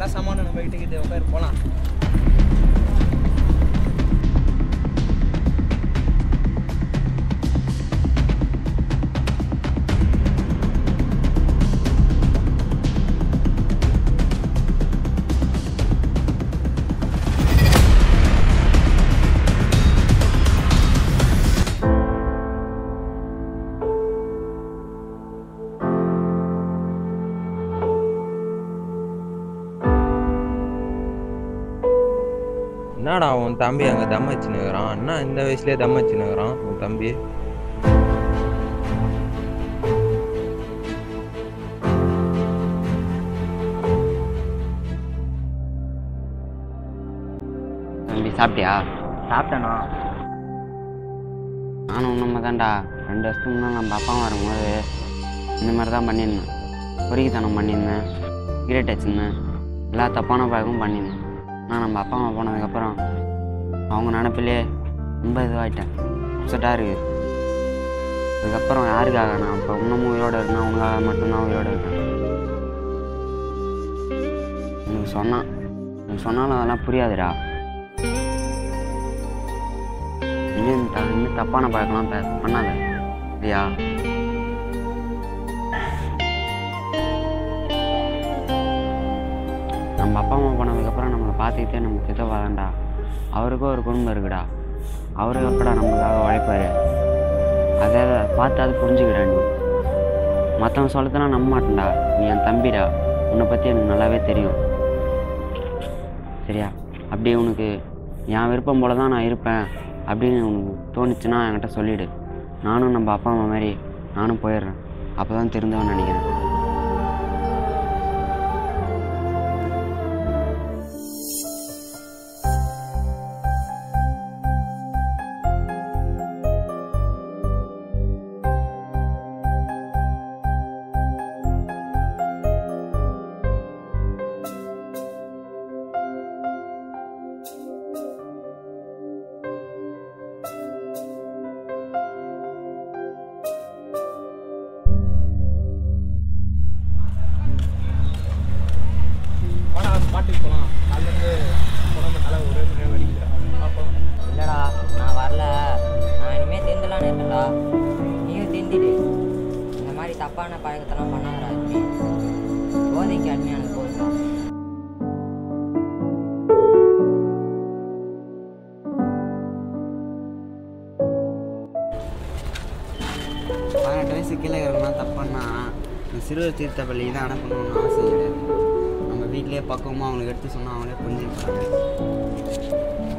பேசாமல் நம்ம கிட்ட கிட்ட உட்காரு போகலாம் என்னடா உன் தம்பி அங்கே தம் வச்சுன்னுக்குறான் என்ன இந்த வயசுலேயே தம் வச்சுன்னுக்குறான் உன் தம்பி தம்பி சாப்பிட்டியா சாப்பிட்டேண்ணா நானும் உண்மை தான்டா ரெண்டு வருஷத்துக்கு முன்னாடி நம்ம அப்பா வரும்போது இந்த மாதிரி தான் பண்ணியிருந்தேன் பொறுக்கித்தனம் பண்ணியிருந்தேன் கிரேட் வச்சுருந்தேன் எல்லா தப்பான பழக்கமும் பண்ணியிருந்தேன் ஆனால் நம்ம அப்பா அம்மா போனதுக்கப்புறம் அவங்க நினப்பிலே ரொம்ப இதுவாகிட்டேன் அப்செட்டாக இருக்குது அதுக்கப்புறம் யாருக்காக நான் இப்போ இன்னமும் உயிரோடு இருக்கேன் உனக்காக மட்டும்தான் உயிரோடு இருக்கேன் உனக்கு சொன்னான் உனக்கு சொன்னாலும் அதெல்லாம் புரியாதுடா இன்னும் த இன்னும் தப்பான பழக்கம்லாம் பே பண்ணாத இல்லையா நம்ம அப்பா அம்மா போனதுக்கப்புறம் நம்மளை பார்த்துக்கிட்டே நம்ம சித்தப்பா தான்டா அவருக்கும் ஒரு குடும்பம் இருக்குடா அவரு எப்படா நமக்காக உழைப்பாரு அதை அதை பார்த்து அது புரிஞ்சுக்கிடா நீ மற்றவன் சொல்லத்தெல்லாம் நம்ப மாட்டேன்டா நீ என் தம்பிடா உன்னை பற்றி எனக்கு நல்லாவே தெரியும் சரியா அப்படி உனக்கு என் விருப்பம் போல தான் நான் இருப்பேன் அப்படின்னு உனக்கு தோணுச்சுன்னா என்கிட்ட சொல்லிவிடு நானும் நம்ம அப்பா அம்மா மாதிரி நானும் போயிடுறேன் அப்போ தான் திருந்தவன் நினைக்கிறேன் வாடா பாட்டுக்கு போகலாம் காலேருந்து உடம்பு தலை ஒரே மணியாக வலிக்குதுடா பார்ப்போம் இல்லைடா நான் வரல நான் இனிமேல் திருந்தலான்னு இருக்கேன்டா நீயும் திருந்திடு இந்த மாதிரி தப்பான பழக்கத்தெல்லாம் பண்ணாதடா இனிமே போதைக்கு அடிமையானது போதுடா பதினெட்டு வயசு கீழே இருக்கிறனா தப்புன்னா இந்த சிறுவர் தீர்த்த பள்ளிக்கு தான் அனுப்பணும்னு ஆசை கிடையாது நம்ம வீட்டிலேயே பக்குவமாக அவங்களுக்கு எடுத்து சொன்னால் அவங்களே புரிஞ்சுக்கிறாங்க